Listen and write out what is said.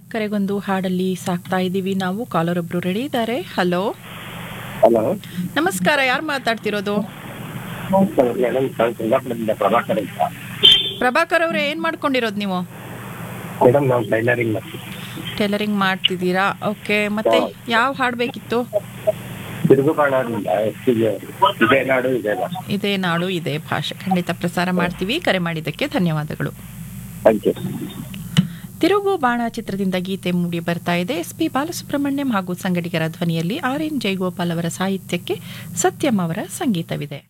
ಕರೆಗೊಂದು ಹಾಡಲ್ಲಿ ಸಾಕ್ತಾ ಇದ್ದೀವಿ ನಾವು ಕಾಲರ್ ಒಬ್ರು ರೆಡಿ ಇದ್ದಾರೆ ಹಲೋ ಹಲೋ ನಮಸ್ಕಾರ ಯಾರು ಮಾತಾಡ್ತಿರೋದು ಮೇಡಮ್ ನಾನು ಸಿಂಗಾಪುರದಿಂದ ಪ್ರಭಾಕರ್ ಅಂತ ಪ್ರಭಾಕರ್ ಅವರೇ ಏನು ಮಾಡ್ಕೊಂಡಿರೋದು ನೀವು ಮೇಡಮ್ ನಾವು ಟೈಲರಿಂಗ್ ಮಾಡ್ತೀವಿ ಟೈಲರಿಂಗ್ ಮಾಡ್ತಿದ್ದೀರಾ ಓಕೆ ಮತ್ತೆ ಯಾವ ಹಾಡು ಬೇಕಿತ್ತು ತಿರುಗುಬಾಣದಿಂದ ಎಸ್ ಪಿ ಜಿ ಅವರು ಇದೇ ನಾಡು ಇದೇ ಭಾಷೆ ಇದೇ ನಾಡು ಇದೇ ಭಾಷೆ ಖಂಡಿತ ಪ್ರಸಾರ ಮಾಡ್ತೀವಿ ಕರೆ ಮಾಡಿದ್ದಕ್ಕೆ ಧನ್ಯವಾದಗಳು ಥ್ಯಾಂಕ್ ಯು ತಿರುಗು ಬಾಣ ಚಿತ್ರದಿಂದ ಗೀತೆ ಮೂಡಿ ಬರ್ತಾ ಇದೆ ಎಸ್ ಪಿ ಬಾಲಸುಬ್ರಹ್ಮಣ್ಯಂ ಹಾಗೂ ಸಂಗಡಿಗರ ಧ್ವನಿಯಲ್ಲಿ ಆರ್ ಎನ್ ಜಯಗೋಪಾಲ್ ಅವರ ಸಾಹಿತ್ಯಕ್ಕೆ ಸತ್ಯಂ ಅವರ ಸಂಗೀತವಿದೆ